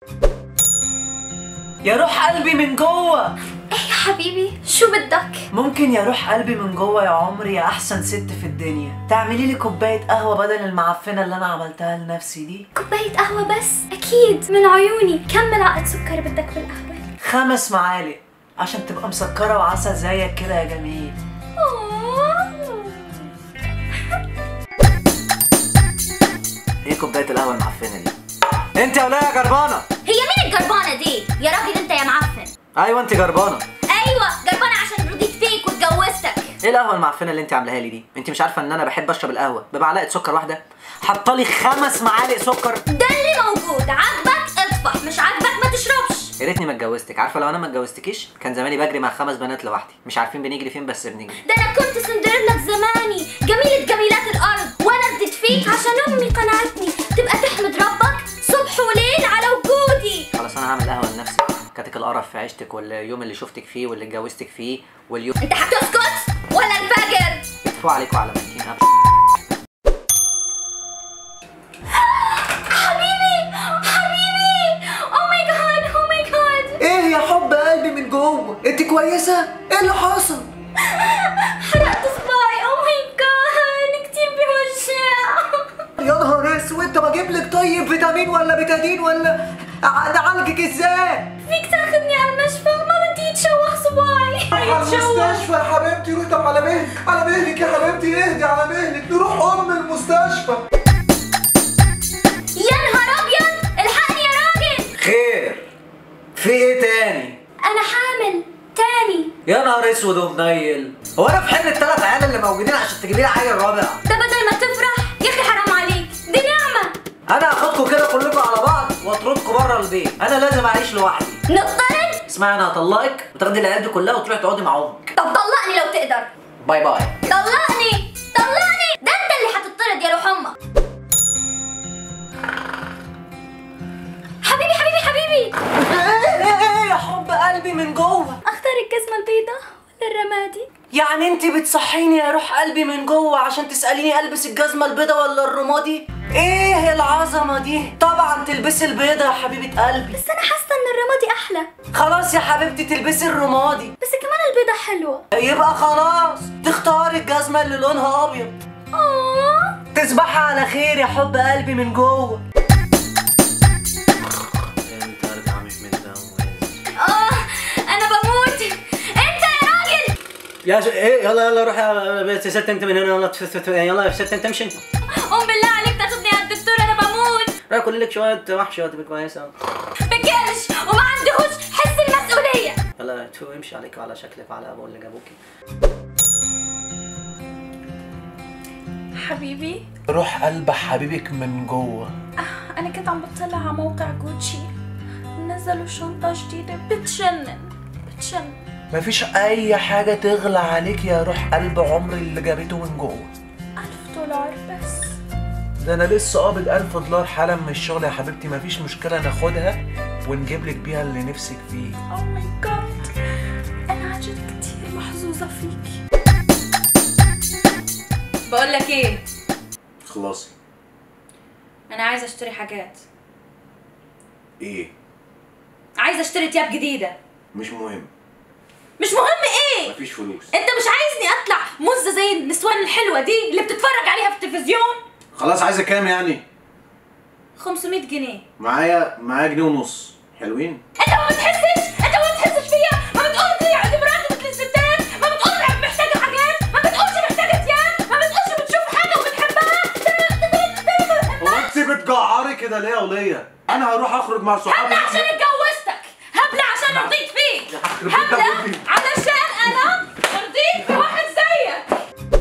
يا روح قلبي من جوه ايه يا حبيبي شو بدك ممكن يا روح قلبي من جوه يا عمري يا احسن ست في الدنيا تعملي لي كوبايه قهوه بدل المعفنه اللي انا عملتها لنفسي دي كوباية قهوة بس أكيد من عيوني كم ملعقة سكر بدك بالقهوة خمس معالق عشان تبقى مسكره وعسل زيك كده يا جميل ايه كوبايه القهوه المعفنه دي انت يا ولا يا جربانه هي مين الجربانة دي يا راجل انت يا معفن ايوه انت جربانه ايوه جربانة عشان رضيت فيك واتجوزتك ايه القهوه المعفنه اللي انت عاملاها لي دي انت مش عارفه ان انا بحب اشرب القهوه بمعلقه سكر واحده حاطه لي خمس معالق سكر ده اللي موجود عاجبك اطفح مش عاجبك ما تشربش يا ريتني ما اتجوزتك عارفه لو انا ما اتجوزتكيش كان زماني بجري مع خمس بنات لوحدي مش عارفين بنجري فين بس بنجري ده انا كنت سندريلا زماني جميلة جميلات الارض وانا رديت فيك عشان امي قنعتني تبقى تحمد ربك صبح وليل على وجودي خلاص انا هعمل قهوه لنفسي كاتك القرف في عيشتك واليوم اللي شفتك فيه واللي اتجوزتك فيه واليوم انت هتسكت ولا الفجر ادفعوا عليكم على ميتين أبدا. حبيبي حبيبي او ماي جاد او ماي جاد ايه يا حب قلبي من جوه انت كويسه ايه اللي حصل حرقت صباعي او ماي جاد كتير بيوجع يا نهار اسود طب اجيب لك طيب فيتامين ولا بتادين ولا اعالجك ازاي فيك تاخدني على المشفى ما بدي يتشوح صباعي على المستشفى يا حبيبتي روح طب على مهلك على مهلك يا حبيبتي اهدي على مهلك نروح ام المستشفى يا نهار ابيض الحقني يا راجل خير في ايه تاني انا حامل تاني يا نهار اسود ومنيل هو انا في حمل الثلاث عيال اللي موجودين عشان تجيبي لي عيل رابع ده بدل ما تفرح يا اخي حرام عليك دي نعمه انا هاخدكم كده كلكم على بعض واطردكم بره البيت انا لازم اعيش لوحدي نضطرد اسمعي انا هطلقك وتاخدي العيال دي كلها وتروحي تقعدي مع امك طب طلقني لو تقدر باي باي طلقني طلقني ده انت اللي هتطرد يا روح امك حبيبي حبيبي حبيبي ايه ايه ايه يا حب قلبي من جوه اختار الجزمه البيضاء ولا الرمادي يعني انت بتصحيني يا روح قلبي من جوه عشان تساليني البس الجزمه البيضه ولا الرمادي ايه العظمه دي طبعا تلبسي البيضه يا حبيبه قلبي بس انا حاسه ان الرمادي احلى خلاص يا حبيبتي تلبسي الرمادي بس كمان البيضه حلوه يبقى خلاص تختاري الجزمه اللي لونها ابيض اه تصبحي على خير يا حب قلبي من جوه انت ارجع مش متجوز اه انا بموت انت يا راجل يا ش... ايه يلا يلا روح يا ست انت من هنا يلا تف- تف- يلا يا ست انت امشي انت قوم بالله عليك تاخدني على الدكتور انا بموت روح كل لك شويه وحشه وتبقى كويسه بكرش وما عندهوش حس المسؤوليه يلا تو امشي عليك وعلى شكلك وعلى ابو اللي جابوكي حبيبي روح قلب حبيبك من جوه انا كنت عم بطلع على موقع جوتشي نزلوا شنطه جديده بتجنن بتجنن مفيش اي حاجه تغلى عليك يا روح قلب عمري اللي جابته من جوه ألف دولار بس ده انا لسه قابض 1000 دولار حالا من الشغل يا حبيبتي مفيش مشكله ناخدها ونجيب لك بيها اللي نفسك فيه او ماي جاد انا عن جد كتير محظوظه فيكي بقول لك ايه خلاص انا عايزه اشتري حاجات ايه عايزه اشتري تياب جديده مش مهم مش مهم ايه مفيش فلوس انت مش عايزني اطلع مزه زي النسوان الحلوه دي اللي بتتفرج عليها في التلفزيون خلاص عايزه كام يعني 500 جنيه معايا معايا جنيه ونص حلوين انت ما بتحسش انت ما بتحسش فيا ما بتقول لي عندي مراتي مثل الستات ما بتقول لي محتاجه حاجات ما بتقولش محتاجه تياب ما بتقولش بتشوف حاجه وبتحبها هو انت بتجعري كده ليه يا وليه انا هروح اخرج مع صحابي هبلة عشان اتجوزتك هبلة عشان رضيت فيك يخرب بيت هبلة أبوكي. علشان انا رضيت بواحد زيك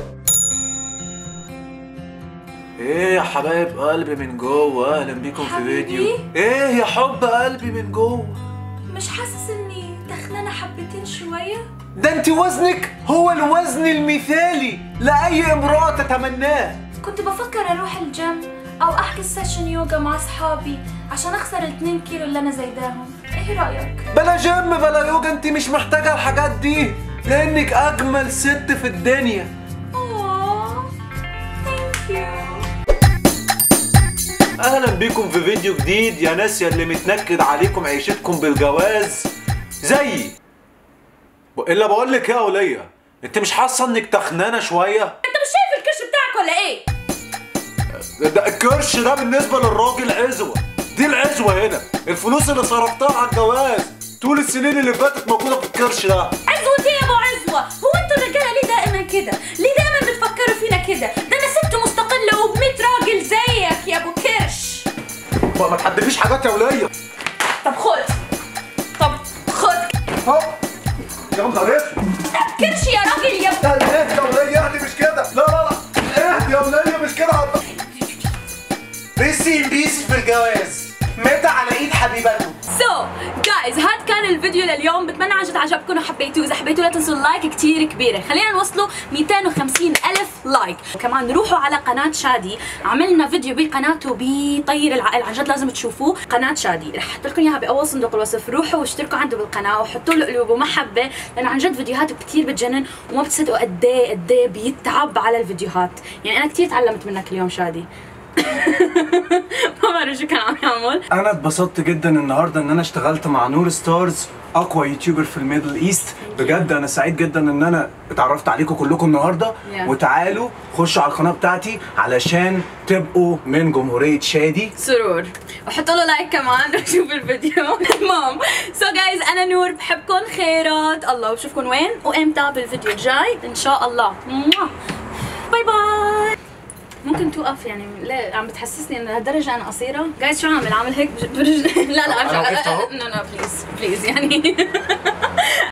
ايه يا حبايب قلبي من جوه اهلا بيكم في حبيبي. فيديو ايه يا حب قلبي من جوه مش حاسس اني تخنانه حبتين شويه ده انت وزنك هو الوزن المثالي لاي امراه تتمناه كنت بفكر اروح الجيم او احجز سيشن يوجا مع اصحابي عشان اخسر الاتنين كيلو اللي انا زايداهم ايه رايك بلا جيم بلا يوجا انت مش محتاجه الحاجات دي لانك اجمل ست في الدنيا اوه ثانك يو اهلا بيكم في فيديو جديد يا ناس يا اللي متنكد عليكم عيشتكم بالجواز زيي الا بقول لك يا وليه انت مش حاسه انك تخنانه شويه انت مش شايف الكرش بتاعك ولا ايه ده الكرش ده بالنسبه للراجل عزوه دي العزوه هنا الفلوس اللي صرفتها على الجواز طول السنين اللي فاتت موجوده في الكرش ده عزوة ايه يا ابو عزوة هو انتوا الرجاله ليه دائما كده ليه دائما بتفكروا فينا كده ده انا ست مستقله وب راجل زيك يا ابو كرش ما, ما تحدفيش حاجات يا وليه طب خد طب خد ها يا نهار اسود كرش يا راجل يا لا لا اهدي يا وليه اهدي مش كده لا لا لا اهدي يا وليه مش كده بيسي بيسي في الجواز متى على ايد حبيبته سو جايز هاد كان الفيديو لليوم بتمنى عن جد عجبكم وحبيتوه اذا حبيتوا لا تنسوا اللايك كتير كبيره خلينا نوصلوا 250 الف لايك وكمان روحوا على قناه شادي عملنا فيديو بقناته بطير العقل عن جد لازم تشوفوه قناه شادي رح احط لكم اياها باول صندوق الوصف روحوا واشتركوا عنده بالقناه وحطوا له قلوب ومحبه لانه عن جد فيديوهاته كتير بتجنن وما بتصدقوا قد ايه قد ايه بيتعب على الفيديوهات يعني انا كتير تعلمت منك اليوم شادي ما بعرف شو كان عم يعمل انا اتبسطت جدا النهارده ان انا اشتغلت مع نور ستارز اقوى يوتيوبر في الميدل ايست بجد انا سعيد جدا ان انا اتعرفت عليكم كلكم النهارده Yeah. وتعالوا خشوا على القناه بتاعتي علشان تبقوا من جمهوريه شادي سرور وحطوا له لايك كمان وشوفوا الفيديو المهم سو جايز انا نور بحبكم خيرات الله وبشوفكم وين وامتى بالفيديو الجاي ان شاء الله باي باي ممكن توقف يعني ليه عم بتحسسني ان لهالدرجه انا قصيره جايز شو عامل عامل هيك برج... برج... لا لا أنا وقفت أهو. لا لا بليز بليز يعني